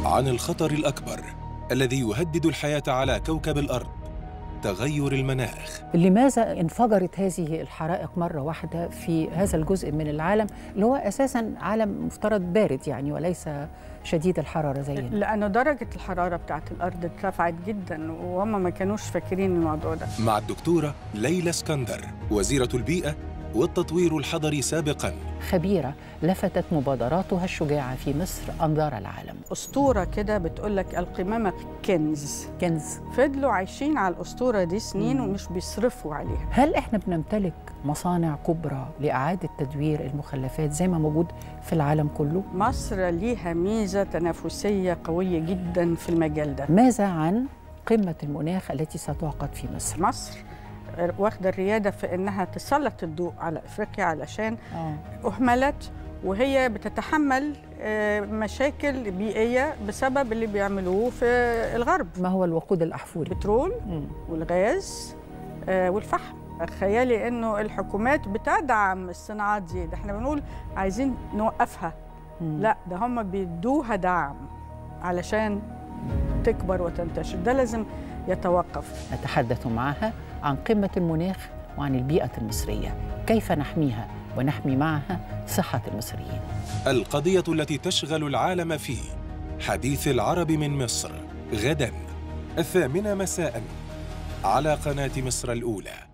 عن الخطر الأكبر الذي يهدد الحياة على كوكب الأرض تغير المناخ لماذا انفجرت هذه الحرائق مرة واحدة في هذا الجزء من العالم اللي هو أساسا عالم مفترض بارد يعني وليس شديد الحرارة زينا لأنه درجة الحرارة بتاعت الأرض ارتفعت جدا وهم ما كانوش فاكرين الموضوع ده مع الدكتورة ليلى اسكندر وزيرة البيئة والتطوير الحضري سابقاً خبيرة لفتت مبادراتها الشجاعة في مصر أنظار العالم أسطورة كده بتقول لك القمامة كنز كنز فضلوا عايشين على الأسطورة دي سنين مم. ومش بيصرفوا عليها هل احنا بنمتلك مصانع كبرى لإعادة تدوير المخلفات زي ما موجود في العالم كله؟ مصر ليها ميزة تنافسية قوية جدا في المجال ده ماذا عن قمة المناخ التي ستعقد في مصر؟ مصر واخدة الريادة في إنها تسلط الضوء على أفريقيا علشان آه. أهملت وهي بتتحمل آه، مشاكل بيئية بسبب اللي بيعملوه في الغرب ما هو الوقود الأحفوري؟ البترول مم. والغاز آه، والفحم خيالي انه الحكومات بتدعم الصناعات دي ده احنا بنقول عايزين نوقفها مم. لا ده هم بيدوها دعم علشان تكبر وتنتشر ده لازم يتوقف نتحدث معها عن قمة المناخ وعن البيئة المصرية كيف نحميها ونحمي معها صحة المصريين القضية التي تشغل العالم في حديث العرب من مصر غدا الثامنة مساء على قناة مصر الأولى